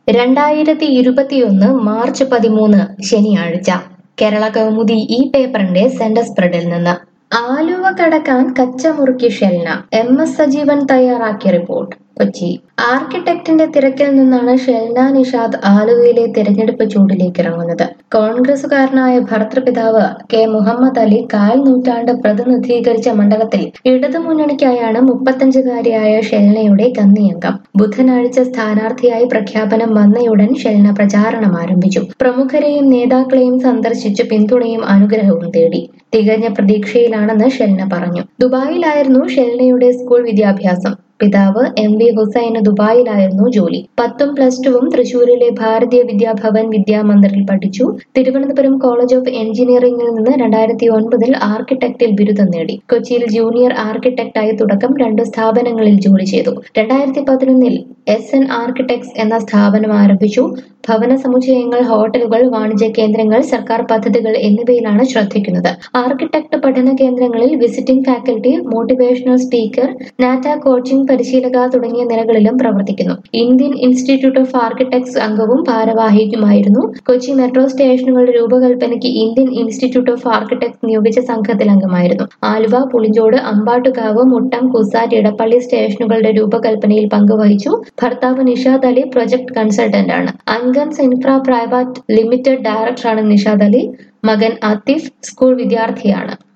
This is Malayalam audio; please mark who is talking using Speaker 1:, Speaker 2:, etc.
Speaker 1: രണ്ടായിരത്തി ഇരുപത്തിയൊന്ന് മാർച്ച് പതിമൂന്ന് ശനിയാഴ്ച കേരള കൗമുദി ഈ പേപ്പറിന്റെ സെന്റർ സ്പ്രെഡിൽ നിന്ന് ആലുവ കടക്കാൻ കച്ചമുറുക്കി ഷെൽന എം എസ് സജീവൻ തയ്യാറാക്കിയ റിപ്പോർട്ട് കൊച്ചി ആർക്കിടെക്റ്റിന്റെ തിരക്കിൽ നിന്നാണ് ഷെൽന നിഷാദ് ആലുവയിലെ തിരഞ്ഞെടുപ്പ് ചൂടിലേക്ക് ഇറങ്ങുന്നത് കോൺഗ്രസുകാരനായ ഭർത്തൃപിതാവ് കെ മുഹമ്മദ് അലി കാൽ നൂറ്റാണ്ട് പ്രതിനിധീകരിച്ച മണ്ഡലത്തിൽ ഇടതുമുന്നണിക്കായാണ് മുപ്പത്തഞ്ചുകാരിയായ ഷെൽനയുടെ കന്നിയംഗം ബുധനാഴ്ച സ്ഥാനാർത്ഥിയായി പ്രഖ്യാപനം വന്നയുടൻ ഷെൽന പ്രചാരണം ആരംഭിച്ചു പ്രമുഖരെയും നേതാക്കളെയും സന്ദർശിച്ച് പിന്തുണയും അനുഗ്രഹവും തേടി തികഞ്ഞ പ്രതീക്ഷയിലാണെന്ന് ഷെൽന പറഞ്ഞു ദുബായിലായിരുന്നു ഷെൽനയുടെ സ്കൂൾ വിദ്യാഭ്യാസം പിതാവ് എം വി ഹുസൈന് ദുബായിലായിരുന്നു ജോലി പത്തും പ്ലസ് ടുവും തൃശൂരിലെ ഭാരതീയ വിദ്യാഭവൻ വിദ്യാമന്ദിറിൽ പഠിച്ചു തിരുവനന്തപുരം കോളേജ് ഓഫ് എഞ്ചിനീയറിംഗിൽ നിന്ന് രണ്ടായിരത്തി ഒൻപതിൽ ആർക്കിടെക്റ്റിൽ ബിരുദം നേടി കൊച്ചിയിൽ ജൂനിയർ ആർക്കിടെക്റ്റായി തുടക്കം രണ്ട് സ്ഥാപനങ്ങളിൽ ജോലി ചെയ്തു രണ്ടായിരത്തി പതിനൊന്നിൽ എസ് എൻ ആർക്കിടെക്ട്സ് എന്ന സ്ഥാപനം ആരംഭിച്ചു ഭവന സമുച്ചയങ്ങൾ ഹോട്ടലുകൾ വാണിജ്യ കേന്ദ്രങ്ങൾ സർക്കാർ പദ്ധതികൾ എന്നിവയിലാണ് ശ്രദ്ധിക്കുന്നത് ആർക്കിടെക്ട് പഠന കേന്ദ്രങ്ങളിൽ visiting faculty motivational speaker NATA coaching പരിശീലക തുടങ്ങിയ നിലകളിലും പ്രവർത്തിക്കുന്നു ഇന്ത്യൻ ഇൻസ്റ്റിറ്റ്യൂട്ട് ഓഫ് ആർക്കിടെക്ട്സ് അംഗവും ഭാരവാഹിയുമായിരുന്നു കൊച്ചി മെട്രോ സ്റ്റേഷനുകളുടെ രൂപകൽപ്പനയ്ക്ക് ഇന്ത്യൻ ഇൻസ്റ്റിറ്റ്യൂട്ട് ഓഫ് ആർക്കിടെക്ട്സ് നിയോഗിച്ച സംഘത്തിൽ അംഗമായിരുന്നു ആലുവ പുളിഞ്ചോട് അമ്പാട്ടുകാവ് മുട്ടം കുസാറ്റ് ഇടപ്പള്ളി സ്റ്റേഷനുകളുടെ രൂപകൽപ്പനയിൽ പങ്കുവഹിച്ചു ഭർത്താവ് നിഷാദ് അലി പ്രൊജക്ട് കൺസൾട്ടന്റ് ആണ് അൻഗൻസ് ഇൻഫ്ര പ്രൈവറ്റ് ലിമിറ്റഡ് ഡയറക്ടറാണ് നിഷാദ് അലി മകൻ ആത്തിഫ് സ്കൂൾ വിദ്യാർത്ഥിയാണ്